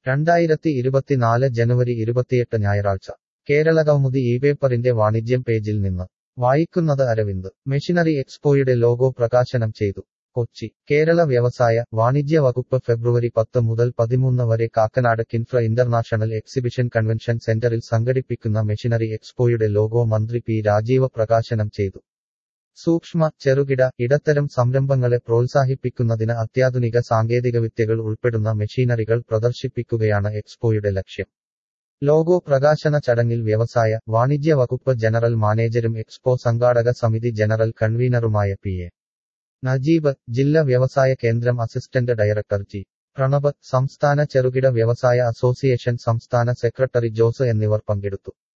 രണ്ടായിരത്തി ഇരുപത്തിനാല് ജനുവരി ഇരുപത്തിയെട്ട് ഞായറാഴ്ച കേരള കൗമുദി ഈ പേപ്പറിന്റെ വാണിജ്യം പേജിൽ നിന്ന് വായിക്കുന്നത് അരവിന്ദ് മെഷീനറി എക്സ്പോയുടെ ലോഗോ പ്രകാശനം ചെയ്തു കൊച്ചി കേരള വ്യവസായ വാണിജ്യ വകുപ്പ് ഫെബ്രുവരി പത്ത് മുതൽ പതിമൂന്ന് വരെ Kakkanad KINFRA international exhibition convention സെന്ററിൽ സംഘടിപ്പിക്കുന്ന മെഷീനറി എക്സ്പോയുടെ ലോഗോ മന്ത്രി പി രാജീവ പ്രകാശനം ചെയ്തു സൂക്ഷ്മ ചെറുകിട ഇടത്തരം സംരംഭങ്ങളെ പ്രോത്സാഹിപ്പിക്കുന്നതിന് അത്യാധുനിക സാങ്കേതികവിദ്യകൾ ഉൾപ്പെടുന്ന മെഷീനറികൾ പ്രദർശിപ്പിക്കുകയാണ് എക്സ്പോയുടെ ലക്ഷ്യം ലോഗോ പ്രകാശന ചടങ്ങിൽ വ്യവസായ വാണിജ്യ വകുപ്പ് ജനറൽ മാനേജരും എക്സ്പോ സംഘാടക സമിതി ജനറൽ കൺവീനറുമായ പി എ നജീബ് ജില്ലാ വ്യവസായ കേന്ദ്രം അസിസ്റ്റന്റ് ഡയറക്ടർ ജി പ്രണബ് സംസ്ഥാന ചെറുകിട വ്യവസായ അസോസിയേഷൻ സംസ്ഥാന സെക്രട്ടറി ജോസ് എന്നിവർ പങ്കെടുത്തു